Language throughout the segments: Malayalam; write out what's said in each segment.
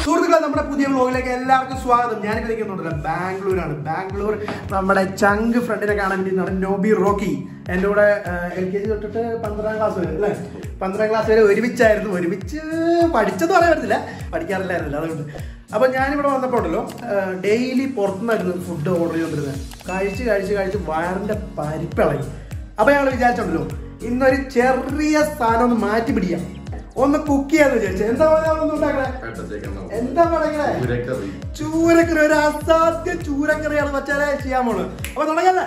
സുഹൃത്തുക്കളെ നമ്മുടെ പുതിയ വ്ലോഗിലേക്ക് എല്ലാവർക്കും സ്വാഗതം ഞാനിപ്പോൾ നിൽക്കുന്നുണ്ടല്ലോ ബാംഗ്ലൂരാണ് ബാംഗ്ലൂർ നമ്മുടെ ചങ്ക് ഫ്രണ്ടിനെ കാണാൻ വേണ്ടി നടൻ നോബി റോക്കി എൻ്റെ കൂടെ എൽ കെ ജി തൊട്ടിട്ട് പന്ത്രണ്ടാം ക്ലാസ് വരെ അല്ലേ പന്ത്രണ്ടാം ക്ലാസ് വരെ ഒരുമിച്ചായിരുന്നു ഒരുമിച്ച് പഠിച്ചെന്ന് പറയാൻ പറ്റില്ല പഠിക്കാറില്ലായിരുന്നില്ല അതുകൊണ്ട് അപ്പോൾ ഞാനിവിടെ വന്നപ്പോൾ ഉണ്ടല്ലോ ഡെയിലി പുറത്തുനിന്നായിരുന്നു ഫുഡ് ഓർഡർ ചെയ്തുകൊണ്ടിരുന്നത് കഴിച്ച് കഴിച്ച് കഴിച്ച് വയറിൻ്റെ പരിപ്പിളകി അപ്പോൾ ഞങ്ങൾ വിചാരിച്ചുണ്ടല്ലോ ഇന്നൊരു ചെറിയ സാധനം ഒന്ന് മാറ്റി പിടിക്കാം ഒന്ന് കുക്ക് ചെയ്യാന്ന് വിചാരിച്ചു എന്താ പറയുക ഒന്ന് ഉണ്ടാക്കണേ എന്താ പറയണേ ചൂരക്കറി ഒരു അസാധ്യ ചൂരക്കറിയാണ് മച്ചാലെ ചെയ്യാൻ പോണത് അപ്പൊ തുടങ്ങല്ലേ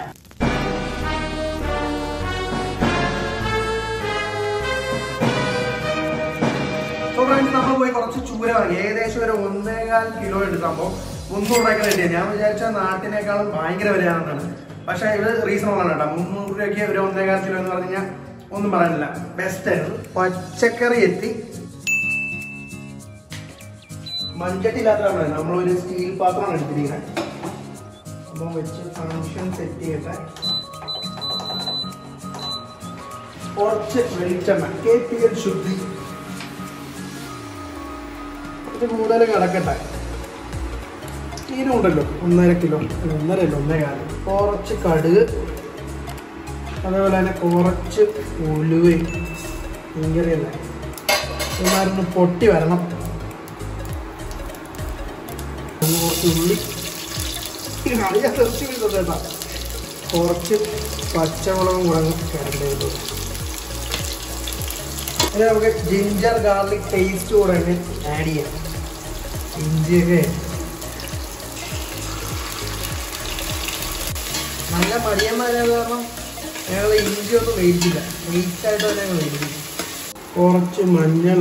So friends, നമ്മൾ പോയി കുറച്ച് ചൂര വാങ്ങി ഏകദേശം ഒരു ഒന്നേകാൽ കിലോ ഉണ്ട് സംഭവം മുന്നൂറ് രൂപയ്ക്ക് കിട്ടിയത് ഞാൻ വിചാരിച്ച നാട്ടിനേക്കാളും ഭയങ്കര വിലയാണെന്നാണ് പക്ഷെ ഇത് റീസണബിൾ ആണ് കേട്ടോ മുന്നൂറ് രൂപയ്ക്ക് ഒരു ഒന്നേകാൽ കിലോ എന്ന് പറഞ്ഞു കഴിഞ്ഞാൽ ഒന്നും പറയാനില്ല ബെസ്റ്റ് ആയിരുന്നു പച്ചക്കറി എത്തി മൺചട്ടി ഇല്ലാത്തതാണ് നമ്മളൊരു സ്റ്റീൽ പാത്രമാണ് എടുത്തിരിക്കുന്നത് അപ്പം വെച്ച് ഫങ്ഷൻ സെറ്റ് ചെയ്യട്ടെ കുറച്ച് വെളിച്ചെണ്ണ കെ പി എൽ ശുദ്ധി ഇത് കൂടുതൽ കിടക്കട്ടെ ഉണ്ടല്ലോ ഒന്നര കിലോ അല്ല, ഒന്നര അല്ല ഒന്നേ കാലം കുറച്ച് കടുക് അതേപോലെ തന്നെ കുറച്ച് ഉലുവയും ഇങ്ങനെയല്ലേ ഇമാരൊന്ന് പൊട്ടി വരണം ഒന്ന് കുറച്ച് ഉള്ളി അറിയാൻ തെറിച്ച് വീഴുന്നത് കേട്ടാ കുറച്ച് പച്ചമുളകും കൂടെ അങ്ങ് കിടണ്ടത് ഇനി നമുക്ക് ജിഞ്ചർ ഗാർലിക് പേസ്റ്റ് കൂടെ അങ്ങ് ആഡ് ചെയ്യാം ഇഞ്ചിയൊക്കെ നല്ല മടിയന്മാരായത് കാരണം ഞങ്ങൾ ഇഞ്ചി ഒന്നും മേടിച്ചില്ല വേസ്റ്റായിട്ട് തന്നെ ഞങ്ങൾ മേടിക്കും കുറച്ച് മഞ്ഞൾ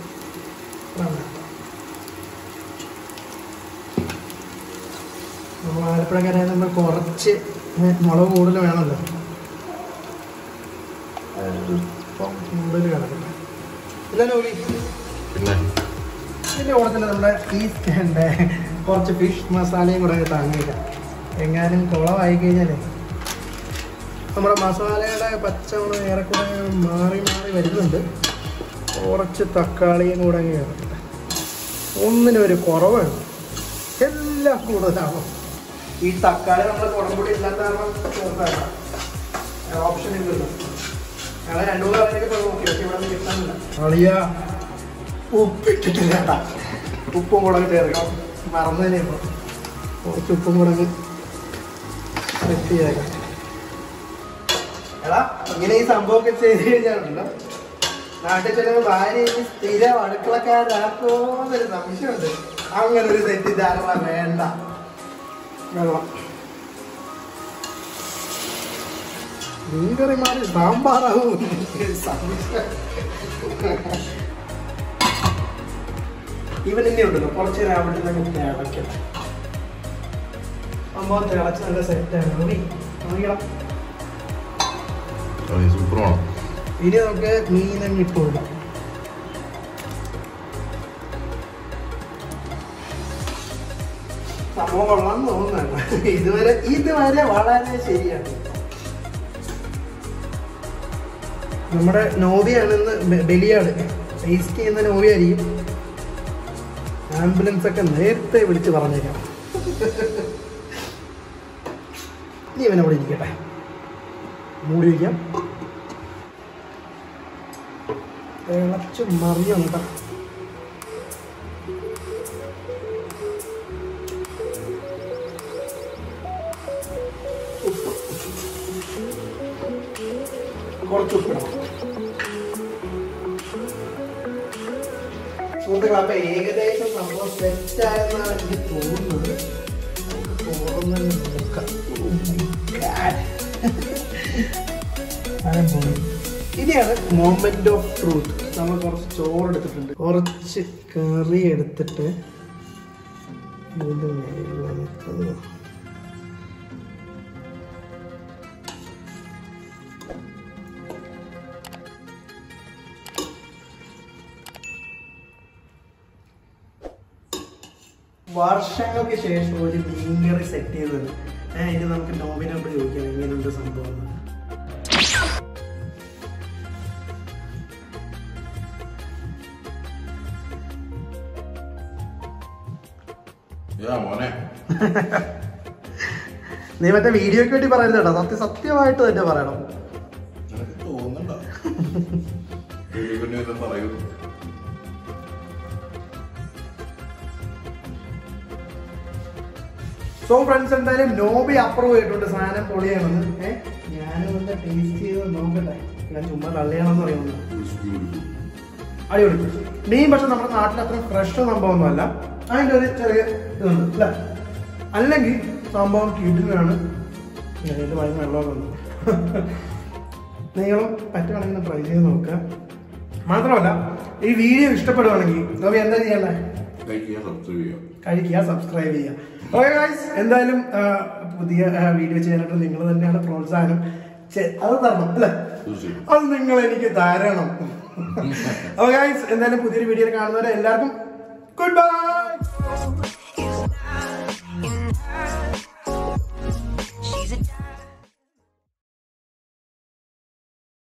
നമ്മൾ ആലപ്പുഴക്കാരെ നമ്മൾ കുറച്ച് മുളക് കൂടുതൽ വേണമല്ലോ അല്പം കൂടുതൽ കിടക്കട്ടെ ഇല്ല നോക്കി ഇതിൻ്റെ കൂടെ തന്നെ നമ്മുടെ ഈ ഉണ്ട് കുറച്ച് ഫിഷ് മസാലയും കൂടെ താങ്ങിയില്ല എങ്ങാനും കുളമായി കഴിഞ്ഞാലേ നമ്മുടെ മസാലയുടെ പച്ചമുളക് ഏറെക്കുറെ മാറി മാറി വരുന്നുണ്ട് കുറച്ച് തക്കാളിയും കൂടെ അങ്ങ് ചേർക്കട്ടെ ഒന്നിനും ഒരു കുറവാണ് എല്ലാം കൂടുതലാവും ഈ തക്കാളി നമ്മൾ കുടംപൊടി ഇല്ലാത്ത കാരണം ചേർത്താണ് ഓപ്ഷൻ ഇല്ലല്ലോ ഞങ്ങൾ രണ്ടു മൂന്ന് കാര്യമൊക്കെ പോയി നോക്കി പക്ഷെ ഇവിടെ ഒന്നും കിട്ടാനില്ല അളിയ ഉപ്പിട്ടിട്ടില്ല കേട്ടാ. ഉപ്പും കൂടെ അങ്ങ് ചേർക്കണം മറന്നതിനെ ഇപ്പോൾ കുറച്ച് ഉപ്പും കൂടെ അങ്ങ് സെറ്റ് ചെയ്തേക്കാം എടാ ഇങ്ങനെ ഈ സംഭവമൊക്കെ ചെയ്ത് കഴിഞ്ഞാലുണ്ടല്ലോ നാട്ടിൽ ചെല്ലുമ്പോൾ ഭാര്യ ഇനി സ്ഥിരം അടുക്കളക്കാരാക്കോന്നൊരു സംശയമുണ്ട് അങ്ങനെ ഒരു സെറ്റ് ധാരണ വേണ്ട വെള്ളം മീൻകറി മാറി സാമ്പാറാവും സംശയം ഇവൻ ഇനി ഉണ്ടല്ലോ കുറച്ച് നേരം അവിടെ നിന്ന് തിളയ്ക്കണം സംഭവം തിളച്ച് നല്ല സെറ്റാണ് നോക്കിക്കണം സൂപ്പറാണ് ഇനി നമുക്ക് മീനങ്ങ് ഇട്ട് കൊടുക്കാം സംഭവം കൊള്ളാൻ തോന്നുന്നതാണ് ഇതുവരെ ഇതുവരെ വളരെ ശരിയാണ് നമ്മുടെ നോവിയാണെന്ന് ബെ- ബലിയാട് ടേസ്റ്റ് ചെയ്യുന്ന നോവിയായിരിക്കും ആംബുലൻസ് ഒക്കെ നേരത്തെ വിളിച്ച് പറഞ്ഞേക്കാം ഇനി ഇവൻ അവിടെ ഇരിക്കട്ടെ മൂടി വയ്ക്കാം തിളച്ച് മറിഞ്ഞു കേട്ടോ ഉപ്പ് കുറച്ച് ഉപ്പിടണം സുഹൃത്തുക്കളെ അപ്പൊ ഏകദേശം സംഭവം സെറ്റായെന്നാണ് എനിക്ക് തോന്നുന്നത് തുറന്നു നോക്കാം Oh my God. ഞാൻ പോയി. ഇനിയാണ് മൊമെന്റ് ഓഫ് ട്രൂത്ത് നമ്മൾ കുറച്ച് ചോറ് എടുത്തിട്ടുണ്ട് കുറച്ച് കറി എടുത്തിട്ട് ഇതിന്റെ മേലെ നമുക്കത് വർഷങ്ങൾക്ക് ശേഷം ഒരു മീൻകറി സെറ്റ് ചെയ്തത് ഏഹ് ഇത് നമുക്ക് നോവിനോട് ചോദിക്കാം എങ്ങനെയുണ്ട് സംഭവം എന്ന്. ഇതാ മോനെ നീ മറ്റേ വീഡിയോയ്ക്ക് വേണ്ടി പറയുന്നത് കേട്ടോ സത്യ സത്യമായിട്ട് തന്നെ പറയണം നിനക്ക് തോന്നണ്ട പിന്നെ പറയൂ സോ ഫ്രണ്ട്സ് എന്തായാലും നോബി അപ്രൂവ് ചെയ്തിട്ടുണ്ട് സാധനം പൊളിയാണെന്ന് ഏഹ് ഞാനും ഒന്ന് ടേസ്റ്റ് ചെയ്ത് നോക്കട്ടെ ഞാൻ ചുമ്മാ തള്ളിയാണെന്ന് പറയുന്നത് അടിപൊളി മീൻ പക്ഷെ നമ്മുടെ നാട്ടിൽ അത്ര ഫ്രഷ് സംഭവമൊന്നുമല്ല അതിൻ്റെ ഒരു ചെറിയ ഇതുണ്ട് അല്ലേ അല്ലെങ്കിൽ സംഭവം കിടിലാണ് ഇതിൻ്റെ ഭയങ്കര വെള്ളമൊക്കെ ഉണ്ട് നിങ്ങളും പറ്റുവാണെങ്കിൽ ട്രൈ ചെയ്ത് നോക്കുക മാത്രമല്ല ഈ വീഡിയോ ഇഷ്ടപ്പെടുവാണെങ്കിൽ നോബി എന്താ ചെയ്യണ്ടേ ലൈക്ക് ചെയ്യാൻ സബ്സ്ക്രൈബ് ചെയ്യാം കഴിക്കുക സബ്സ്ക്രൈബ് ചെയ്യുക ഓക്കെ ഗൈസ് എന്തായാലും ആ, പുതിയ വീഡിയോ ചെയ്യാനായിട്ട് നിങ്ങൾ തന്നെയാണ് പ്രോത്സാഹനം ചെ- അത് തരണം അല്ലേ തീർച്ചയായും അത് നിങ്ങൾ എനിക്ക് തരണം ഓക്കെ ഗൈസ് എന്തായാലും പുതിയൊരു വീഡിയോ കാണുന്നവരെ എല്ലാവർക്കും ഗുഡ് ബൈ